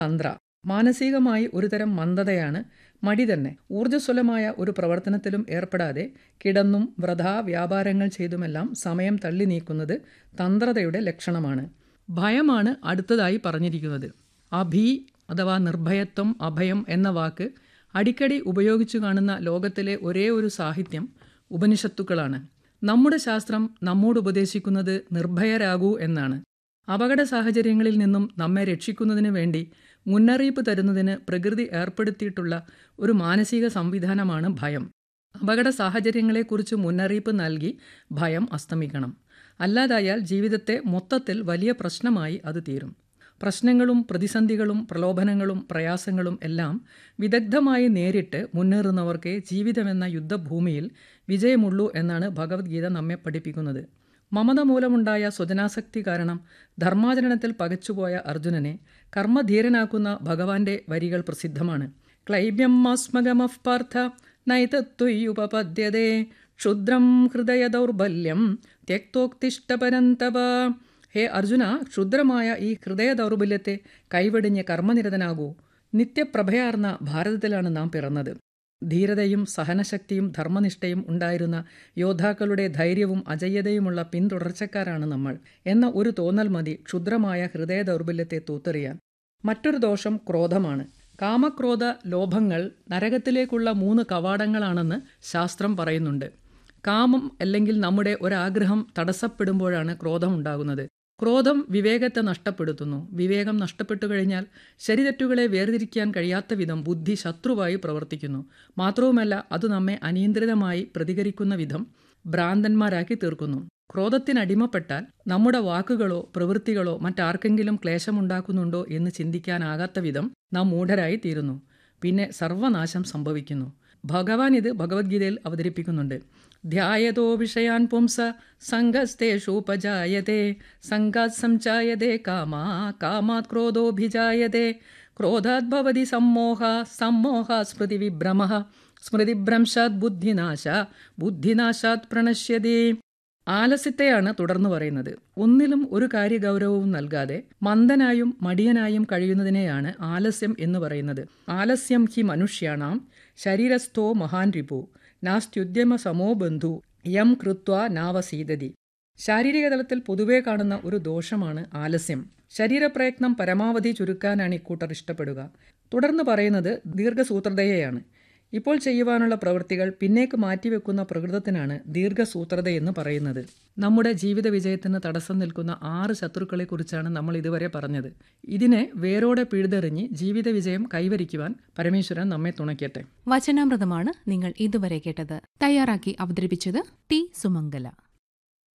തന്ത്ര മാനസികമായി ഒരുതരം മന്ദതയാണ് മടി തന്നെ ഊർജ്ജസ്വലമായ ഒരു പ്രവർത്തനത്തിലും ഏർപ്പെടാതെ കിടന്നും വ്രതാ വ്യാപാരങ്ങൾ ചെയ്തുമെല്ലാം സമയം തള്ളി നീക്കുന്നത് തന്ത്രതയുടെ ലക്ഷണമാണ് ഭയമാണ് അടുത്തതായി പറഞ്ഞിരിക്കുന്നത് അഭി അഥവാ നിർഭയത്വം അഭയം എന്ന വാക്ക് അടിക്കടി ഉപയോഗിച്ചു കാണുന്ന ലോകത്തിലെ ഒരേ ഒരു സാഹിത്യം ഉപനിഷത്തുക്കളാണ് നമ്മുടെ ശാസ്ത്രം നമ്മോട് ഉപദേശിക്കുന്നത് നിർഭയരാകൂ എന്നാണ് അപകട സാഹചര്യങ്ങളിൽ നിന്നും നമ്മെ രക്ഷിക്കുന്നതിന് വേണ്ടി മുന്നറിയിപ്പ് തരുന്നതിന് പ്രകൃതി ഏർപ്പെടുത്തിയിട്ടുള്ള ഒരു മാനസിക സംവിധാനമാണ് ഭയം അപകട സാഹചര്യങ്ങളെക്കുറിച്ച് മുന്നറിയിപ്പ് നൽകി ഭയം അസ്തമിക്കണം അല്ലാതായാൽ ജീവിതത്തെ മൊത്തത്തിൽ വലിയ പ്രശ്നമായി അത് തീരും പ്രശ്നങ്ങളും പ്രതിസന്ധികളും പ്രലോഭനങ്ങളും പ്രയാസങ്ങളും എല്ലാം വിദഗ്ധമായി നേരിട്ട് മുന്നേറുന്നവർക്കേ ജീവിതമെന്ന യുദ്ധഭൂമിയിൽ വിജയമുള്ളൂ എന്നാണ് ഭഗവത്ഗീത നമ്മെ പഠിപ്പിക്കുന്നത് മമത മൂലമുണ്ടായ സ്വജനാസക്തി കാരണം ധർമാചരണത്തിൽ പകച്ചുപോയ അർജുനനെ കർമ്മധീരനാക്കുന്ന ഭഗവാന്റെ വരികൾ പ്രസിദ്ധമാണ് ക്ലൈബ്യം മാസ്മഗമഃ പാർത്ഥ നൈതത്വയുപപദ്യതേ ക്ഷുദ്രം ഹൃദയ ദൗർബല്യം ത്യക്തോക്തിഷ്ടപരന്തവ ഹേ അർജുന ക്ഷുദ്രമായ ഈ ഹൃദയ ദൗർബല്യത്തെ കൈവെടിഞ്ഞ് കർമ്മനിരതനാകൂ നിത്യപ്രഭയാർന്ന ഭാരതത്തിലാണ് നാം പിറന്നത് ധീരതയും സഹനശക്തിയും ധർമ്മനിഷ്ഠയും ഉണ്ടായിരുന്ന യോദ്ധാക്കളുടെ ധൈര്യവും അജയ്യതയുമുള്ള പിന്തുടർച്ചക്കാരാണ് നമ്മൾ എന്ന ഒരു തോന്നൽ മതി ക്ഷുദ്രമായ ഹൃദയ ദൗർബല്യത്തെ തൂത്തെറിയാൻ മറ്റൊരു ദോഷം ക്രോധമാണ് കാമക്രോധ ലോഭങ്ങൾ നരകത്തിലേക്കുള്ള മൂന്ന് കവാടങ്ങളാണെന്ന് ശാസ്ത്രം പറയുന്നുണ്ട് കാമം അല്ലെങ്കിൽ നമ്മുടെ ഒരാഗ്രഹം തടസ്സപ്പെടുമ്പോഴാണ് ക്രോധം ഉണ്ടാകുന്നത് ക്രോധം വിവേകത്തെ നഷ്ടപ്പെടുത്തുന്നു വിവേകം നഷ്ടപ്പെട്ടു കഴിഞ്ഞാൽ ശരിതെറ്റുകളെ വേർതിരിക്കാൻ കഴിയാത്ത വിധം ബുദ്ധി ശത്രുവായി പ്രവർത്തിക്കുന്നു മാത്രവുമല്ല അത് നമ്മെ അനിയന്ത്രിതമായി പ്രതികരിക്കുന്ന വിധം ഭ്രാന്തന്മാരാക്കി തീർക്കുന്നു ക്രോധത്തിനടിമപ്പെട്ടാൽ നമ്മുടെ വാക്കുകളോ പ്രവൃത്തികളോ മറ്റാർക്കെങ്കിലും ക്ലേശമുണ്ടാക്കുന്നുണ്ടോ എന്ന് ചിന്തിക്കാനാകാത്ത വിധം നാം മൂഢരായി തീരുന്നു പിന്നെ സർവനാശം സംഭവിക്കുന്നു ഭഗവാൻ ഇത് ഭഗവത്ഗീതയിൽ അവതരിപ്പിക്കുന്നുണ്ട് ധ്യായതോ വിഷയാൻ പുംസ സംഘസ്തേഷൂപജായത്തെ സംഘാത് സംചായതേ കാമാ കാമാത് ക്രോധോഭിജായതേ ക്രോധാത് ഭവതി സമ്മോഹ സമ്മോഹ സ്മൃതി വിഭ്രമ സ്മൃതിഭ്രംശാത് ബുദ്ധിനാശ ബുദ്ധിനാശാത് പ്രണശ്യതേ ആലസ്യത്തെയാണ് തുടർന്ന് പറയുന്നത് ഒന്നിലും ഒരു കാര്യഗൗരവവും നൽകാതെ മന്ദനായും മടിയനായും കഴിയുന്നതിനെയാണ് ആലസ്യം എന്ന് പറയുന്നത് ആലസ്യം ഹി മനുഷ്യാണാം ശരീരസ്ഥോ മഹാൻ റിപു നാസ്ത്യുദ്യമ സമോ ബന്ധു യം കൃത്വ നാവസീതതി ശാരീരിക തലത്തിൽ പൊതുവെ കാണുന്ന ഒരു ദോഷമാണ് ആലസ്യം ശരീരപ്രയത്നം പരമാവധി ചുരുക്കാനാണ് ഇക്കൂട്ടർ ഇഷ്ടപ്പെടുക തുടർന്ന് പറയുന്നത് ദീർഘസൂത്രതയെയാണ് ഇപ്പോൾ ചെയ്യുവാനുള്ള പ്രവൃത്തികൾ പിന്നേക്ക് മാറ്റിവെക്കുന്ന പ്രകൃതത്തിനാണ് ദീർഘസൂത്രതയെന്ന് പറയുന്നത് നമ്മുടെ ജീവിത വിജയത്തിന് തടസ്സം നിൽക്കുന്ന ആറ് ശത്രുക്കളെക്കുറിച്ചാണ് നമ്മൾ ഇതുവരെ പറഞ്ഞത് ഇതിനെ വേരോടെ പിഴുതെറിഞ്ഞ് ജീവിത വിജയം കൈവരിക്കുവാൻ പരമേശ്വരൻ നമ്മെ തുണയ്ക്കട്ടെ വചനാമൃതമാണ് നിങ്ങൾ ഇതുവരെ കേട്ടത് തയ്യാറാക്കി അവതരിപ്പിച്ചത് ടി സുമംഗല